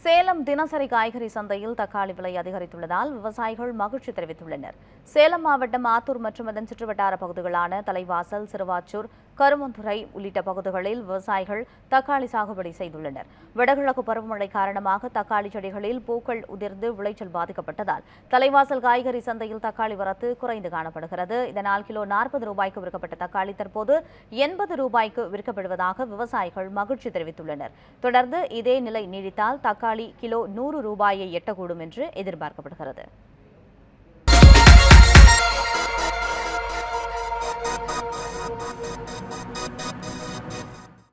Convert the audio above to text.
சேலம் தினசரி காய்கறி சந்தையில் தக்காளி விலை அதிகரித்துள்ளதால் விவசாயிகள் மகிழ்ச்சி தெரிவித்துள்ளனர் சேலம் மாவட்டம் ஆத்தூர் மற்றும் அதன் சுற்றுவட்டார பகுதிகளான தலைவாசல் சிறுவாச்சூர் கருமந்துறை உள்ளிட்ட பகுதிகளில் விவசாயிகள் தக்காளி சாகுபடி செய்துள்ளனர் வடகிழக்கு பருவமழை காரணமாக தக்காளி செடிகளில் பூக்கள் உதிர்ந்து விளைச்சல் பாதிக்கப்பட்டதால் தலைவாசல் காய்கறி சந்தையில் தக்காளி வரத்து குறைந்து காணப்படுகிறது இதனால் கிலோ நாற்பது ரூபாய்க்கு விற்கப்பட்ட தக்காளி தற்போது எண்பது ரூபாய்க்கு விற்கப்படுவதாக விவசாயிகள் மகிழ்ச்சி தெரிவித்துள்ளனர் தொடர்ந்து இதே நிலை நீடித்தால் தக்காளி கிலோ நூறு ரூபாயை எட்டக்கூடும் என்று எதிர்பார்க்கப்படுகிறது